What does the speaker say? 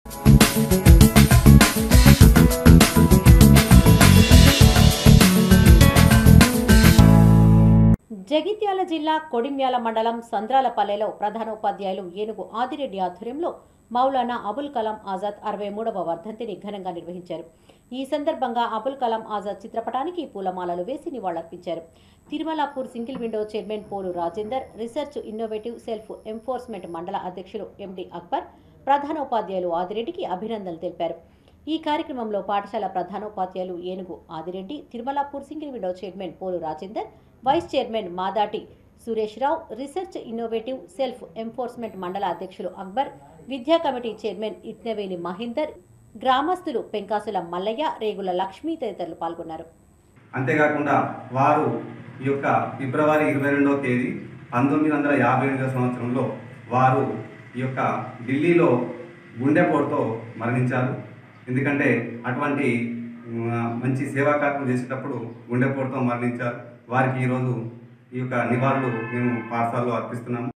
జగిత్యాల జిల్లా కొడిమ్యాల మండలం సంద్రాలపల్లెలో ప్రధానోపాధ్యాయులు ఏనుగు ఆదిరెడ్డి ఆధ్వర్యంలో మౌలానా అబుల్ కలాం ఆజాద్ అరవై మూడవ వర్ధంతిని ఘనంగా నిర్వహించారు ఈ సందర్భంగా అబుల్ కలాం ఆజాద్ చిత్రపటానికి పూలమాలలు వేసి నివాళులర్పించారు Tirumalapur single window chairman Polu Rajender research innovative self enforcement మండల అధ్యక్షులు ఎండి అక్బర్ ప్రధానోపాధ్యాయులు ఆదిరెడ్డికి అభినందనలు తెలిపారు ఈ కార్యక్రమంలో పాఠశాల ప్రధానోపాధ్యాయులు Enugu Adireddy Tirumalapur single window chairman Polu Rajender vice chairman Madati Suresh Rao research innovative self enforcement మండల అధ్యక్షులు అక్బర్ విద్యా కమిటీ చైర్మన్ ఇట్నవేని మహేందర్ గ్రామస్తులు పెంకాసుల మల్లయ్య రేగుల లక్ష్మీ తదితరులు పాల్గొన్నారు అంతేకాకుండా వారు ఈ యొక్క ఫిబ్రవరి ఇరవై రెండవ తేదీ పంతొమ్మిది వందల యాభై ఎనిమిదవ సంవత్సరంలో వారు ఈ యొక్క ఢిల్లీలో గుండెపోటుతో మరణించారు ఎందుకంటే అటువంటి ఉమ్, మంచి సేవా కార్యక్రమం చేసేటప్పుడు గుండెపోటుతో మరణించారు వారికి ఈరోజు ఈ యొక్క నివాళులు మేము పాఠశాలలో అర్పిస్తున్నాము